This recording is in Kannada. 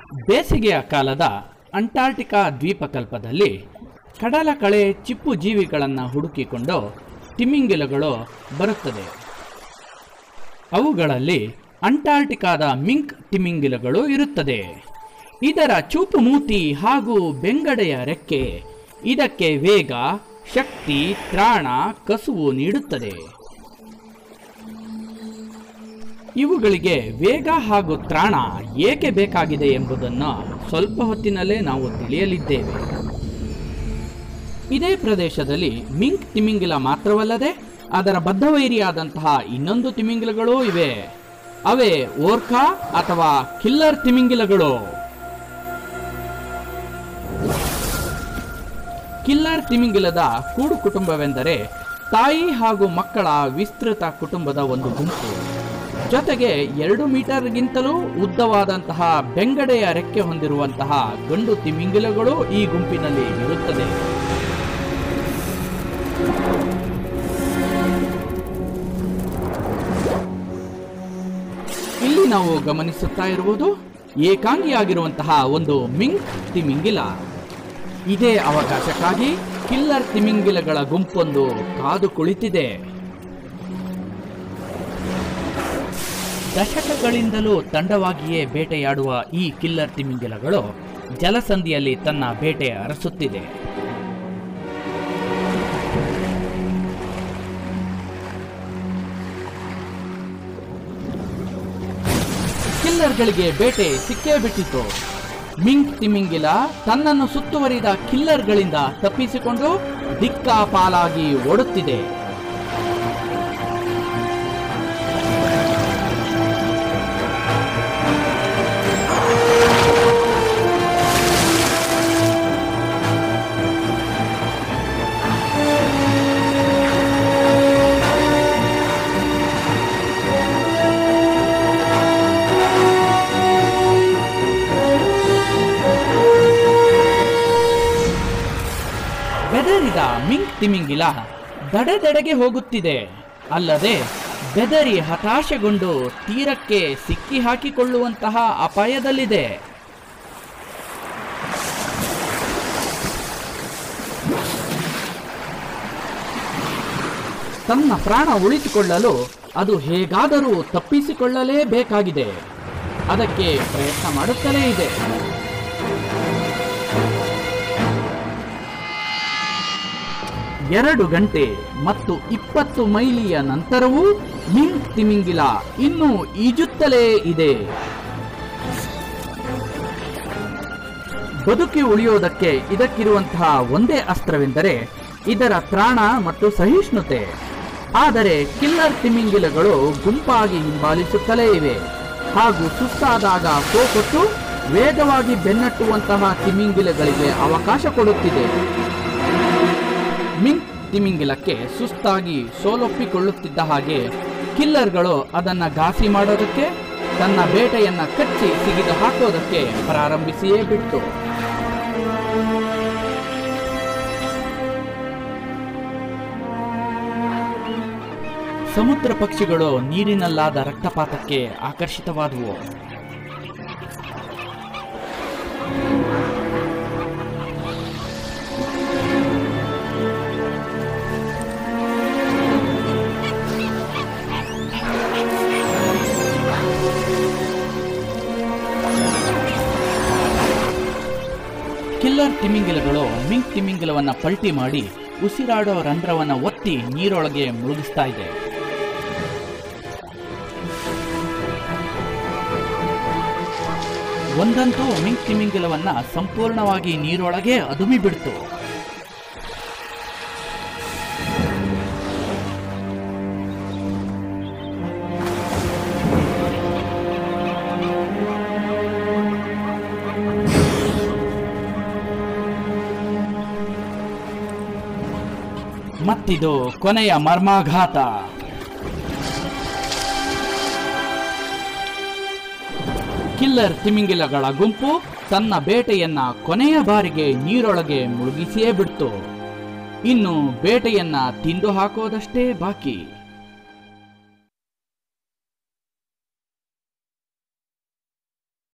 ಬೇಸಿಗೆಯ ಕಾಲದ ಅಂಟಾರ್ಟಿಕಾ ದ್ವೀಪಕಲ್ಪದಲ್ಲಿ ಕಡಲ ಕಳೆ ಚಿಪ್ಪು ಜೀವಿಗಳನ್ನು ಹುಡುಕಿಕೊಂಡು ತಿಮಿಂಗಿಲಗಳು ಬರುತ್ತದೆ ಅವುಗಳಲ್ಲಿ ಅಂಟಾರ್ಟಿಕಾದ ಮಿಂಕ್ ತಿಮಿಂಗಿಲಗಳು ಇರುತ್ತದೆ ಇದರ ಚೂಪು ಮೂತಿ ಹಾಗೂ ಬೆಂಗಡೆಯ ರೆಕ್ಕೆ ಇದಕ್ಕೆ ವೇಗ ಶಕ್ತಿ ತ್ರಾಣ ಕಸುವು ನೀಡುತ್ತದೆ ಇವುಗಳಿಗೆ ವೇಗ ಹಾಗೂ ತ್ರಾಣ ಏಕೆ ಬೇಕಾಗಿದೆ ಎಂಬುದನ್ನು ಸ್ವಲ್ಪ ಹೊತ್ತಿನಲ್ಲೇ ನಾವು ತಿಳಿಯಲಿದ್ದೇವೆ ಇದೇ ಪ್ರದೇಶದಲ್ಲಿ ಮಿಂಕ್ ತಿಮಿಂಗಿಲ ಮಾತ್ರವಲ್ಲದೆ ಅದರ ಬದ್ಧವೈರಿಯಾದಂತಹ ಇನ್ನೊಂದು ತಿಮಿಂಗಿಲಗಳೂ ಇವೆ ಅವೇ ಓರ್ಖಾ ಅಥವಾ ಕಿಲ್ಲರ್ ತಿಮಿಂಗಿಲಗಳು ಕಿಲ್ಲರ್ ತಿಮಿಂಗಿಲದ ಕೂಡು ಕುಟುಂಬವೆಂದರೆ ತಾಯಿ ಹಾಗೂ ಮಕ್ಕಳ ವಿಸ್ತೃತ ಕುಟುಂಬದ ಒಂದು ಗುಂಪು ಜೊತೆಗೆ ಎರಡು ಮೀಟರ್ಗಿಂತಲೂ ಉದ್ದವಾದಂತಹ ಬೆಂಗಡೆಯ ರೆಕ್ಕೆ ಹೊಂದಿರುವಂತಹ ಗಂಡು ತಿಮಿಂಗಿಲಗಳು ಈ ಗುಂಪಿನಲ್ಲಿ ಇರುತ್ತದೆ ಇಲ್ಲಿ ನಾವು ಗಮನಿಸುತ್ತಾ ಇರುವುದು ಏಕಾಂಗಿಯಾಗಿರುವಂತಹ ಒಂದು ಮಿಂಕ್ ತಿಮಿಂಗಿಲ ಇದೇ ಅವಕಾಶಕ್ಕಾಗಿ ಕಿಲ್ಲರ್ ತಿಮಿಂಗಿಲಗಳ ಗುಂಪೊಂದು ಕಾದು ಕುಳಿತಿದೆ ದಶಕಗಳಿಂದಲೂ ತಂಡವಾಗಿಯೇ ಬೇಟೆಯಾಡುವ ಈ ಕಿಲ್ಲರ್ ತಿಮಿಂಗಿಲಗಳು ಜಲಸಂಧಿಯಲ್ಲಿ ತನ್ನ ಬೇಟೆ ಅರಸುತ್ತಿದೆ ಕಿಲ್ಲರ್ಗಳಿಗೆ ಬೇಟೆ ಸಿಕ್ಕೇ ಬಿಟ್ಟಿತು ಮಿಂಕ್ ತಿಮಿಂಗಿಲ ತನ್ನನ್ನು ಸುತ್ತುವರಿದ ಕಿಲ್ಲರ್ಗಳಿಂದ ತಪ್ಪಿಸಿಕೊಂಡು ದಿಕ್ಕಾಪಾಲಾಗಿ ಓಡುತ್ತಿದೆ ಬೆದರಿದ ಮಿಂಕ್ ತಿಮಿಂಗಿಲ ದಡದೆಡೆಗೆ ಹೋಗುತ್ತಿದೆ ಅಲ್ಲದೆ ಬೆದರಿ ಹತಾಶೆಗೊಂಡು ತೀರಕ್ಕೆ ಸಿಕ್ಕಿ ಹಾಕಿಕೊಳ್ಳುವಂತಹ ಅಪಾಯದಲ್ಲಿದೆ ತನ್ನ ಪ್ರಾಣ ಉಳಿಸಿಕೊಳ್ಳಲು ಅದು ಹೇಗಾದರೂ ತಪ್ಪಿಸಿಕೊಳ್ಳಲೇಬೇಕಾಗಿದೆ ಅದಕ್ಕೆ ಪ್ರಯತ್ನ ಮಾಡುತ್ತಲೇ ಇದೆ ಎರಡು ಗಂಟೆ ಮತ್ತು ಇಪ್ಪತ್ತು ಮೈಲಿಯ ನಂತರವೂ ಮಿಂಕ್ ತಿಮಿಂಗಿಲ ಇನ್ನೂ ಈಜುತ್ತಲೇ ಇದೆ ಬದುಕಿ ಉಳಿಯೋದಕ್ಕೆ ಇದಕ್ಕಿರುವಂತಹ ಒಂದೇ ಅಸ್ತ್ರವೆಂದರೆ ಇದರ ತ್ರಾಣ ಮತ್ತು ಸಹಿಷ್ಣುತೆ ಆದರೆ ಕಿಲ್ಲರ್ ತಿಮಿಂಗಿಲಗಳು ಗುಂಪಾಗಿ ಹಿಂಬಾಲಿಸುತ್ತಲೇ ಇವೆ ಹಾಗೂ ಸುಸ್ತಾದಾಗ ಕೊಟ್ಟು ವೇಗವಾಗಿ ಬೆನ್ನಟ್ಟುವಂತಹ ತಿಮಿಂಗಿಲಗಳಿಗೆ ಅವಕಾಶ ಕೊಡುತ್ತಿದೆ ಮಿಂಕ್ ತಿಮಿಂಗಿಲಕ್ಕೆ ಸುಸ್ತಾಗಿ ಸೋಲೊಪ್ಪಿಕೊಳ್ಳುತ್ತಿದ್ದ ಹಾಗೆ ಕಿಲ್ಲರ್ಗಳು ಅದನ್ನ ಘಾಸಿ ಮಾಡೋದಕ್ಕೆ ತನ್ನ ಬೇಟೆಯನ್ನ ಕಚ್ಚಿ ಸಿಗಿದು ಹಾಕೋದಕ್ಕೆ ಪ್ರಾರಂಭಿಸಿಯೇ ಬಿಟ್ಟು ಸಮುದ್ರ ಪಕ್ಷಿಗಳು ನೀರಿನಲ್ಲಾದ ರಕ್ತಪಾತಕ್ಕೆ ಆಕರ್ಷಿತವಾದವು ಕಿಲ್ಲರ್ ತಿಮಿಂಗಿಲಗಳು ಮಿಂಕ್ ತಿಮಿಂಗಿಲವನ್ನ ಪಲ್ಟಿ ಮಾಡಿ ಉಸಿರಾಡೋ ರಂಧ್ರವನ್ನ ಒತ್ತಿ ನೀರೊಳಗೆ ಮುಳುಗಿಸ್ತಾ ಇದೆ ಒಂದಂತೂ ಮಿಂಕ್ ತಿಮಿಂಗಿಲವನ್ನ ಸಂಪೂರ್ಣವಾಗಿ ನೀರೊಳಗೆ ಅದುಮಿ ಬಿಡ್ತು ಮತ್ತಿದು ಕೊನೆಯ ಮರ್ಮಾಘಾತ ಕಿಲ್ಲರ್ ತಿಮಿಂಗಿಲಗಳ ಗುಂಪು ತನ್ನ ಬೇಟೆಯನ್ನ ಕೊನೆಯ ಬಾರಿಗೆ ನೀರೊಳಗೆ ಮುಳುಗಿಸಿಯೇ ಬಿಡ್ತು ಇನ್ನು ಬೇಟೆಯನ್ನ ತಿಂದು ಹಾಕೋದಷ್ಟೇ ಬಾಕಿ